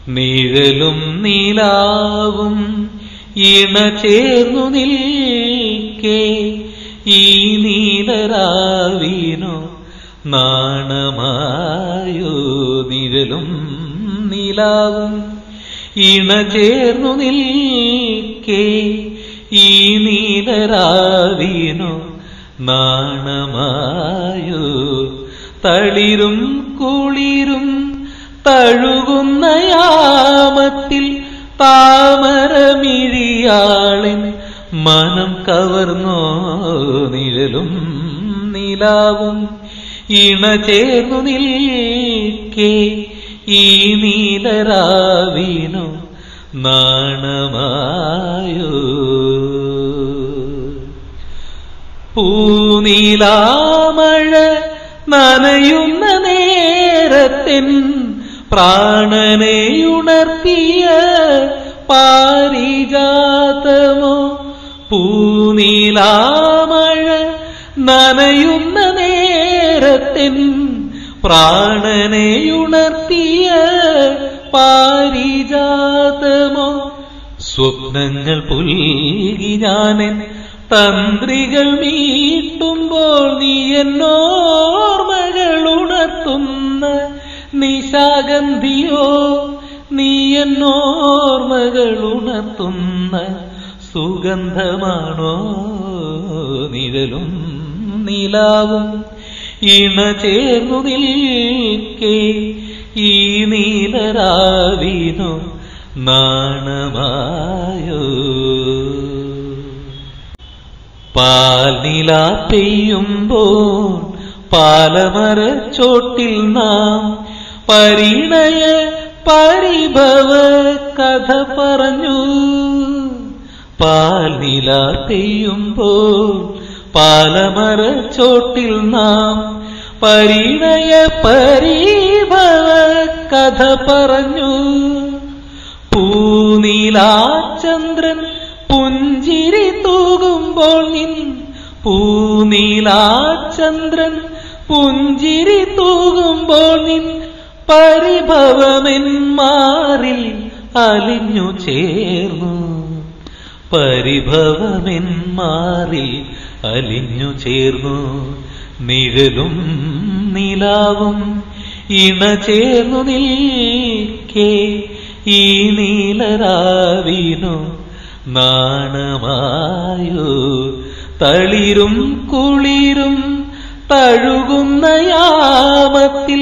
നിഴലും നീലാവും ഇണ ചേർന്നു നിൽക്കേ ഈ നീലരാവിനോ നാണമായോ നിഴലും നീലാവും ഇണ ചേർന്നു നിൽക്കേ ഈ നീലരാവിനോ നാണമായോ തളിരും കുളിരും തഴുകുന്ന യാമത്തിൽ താമരമിഴിയാളിൻ മനം കവർന്നോ നിഴലും നിലാവും ഇണ ചേർന്നു നിൽക്കേ ഈ നീലരാവിനു നാണമായോ പൂനീലാമഴ നനയുന്ന നേരത്തിൻ പ്രാണനെയുണർത്തിയ പാരിജാതമോ പൂനീലാമഴ നനയുന്ന നേരത്തിൻ പ്രാണനെയുണർത്തിയ പാരിജാതമോ സ്വപ്നങ്ങൾ പുൽകി ഞാനൻ തന്ത്രികൾ മീട്ടുമ്പോൾ നീ എന്നോർമകൾ ഉണർത്തുന്ന നിശാഗന്ധിയോ നീ എന്നോർമകൾ ഉണർത്തുന്ന സുഗന്ധമാണോ നിഴലും നിലാവും ഇണ ചേർന്നു നിൽക്കേ ഈ നീലരാവിനോ നാണമായോ പാൽനില പെയ്യുമ്പോൾ പാലമര ചോട്ടിൽ നാം പരിണയ പരിഭവ കഥ പറഞ്ഞു പാൽനില പെയ്യുമ്പോൾ പാലമര ചോട്ടിൽ നാം പരിണയ പരിഭവ കഥ പറഞ്ഞു പൂനീലാചന്ദ്രൻ പുഞ്ചിരി തൂകുമ്പോൾ നിൻ പൂനീലാചന്ദ്രൻ പുഞ്ചിരി തൂകുമ്പോൾ നിൻ പരിഭവമെൻ മാറിൽ അലിഞ്ഞു ചേർന്നു പരിഭവമെൻ മാറിൽ അലിഞ്ഞു ചേർന്നു നിഴലും നിലാവും ഇണ ചേർന്നു നിൽക്കേ ഈ നീലരാവിനു നാണമായോ തളിരും കുളിരും തഴുകുന്ന യാമത്തിൽ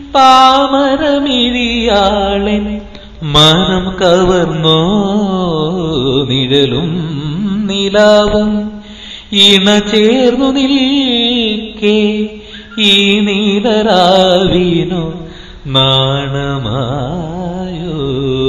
താമരമിഴിയാളൻ മനം കവർന്നോ നിഴലും നിലാവും ഇണ ചേർന്നു നിൽക്കേ ഈ നീലരാവിനു നാണമായോ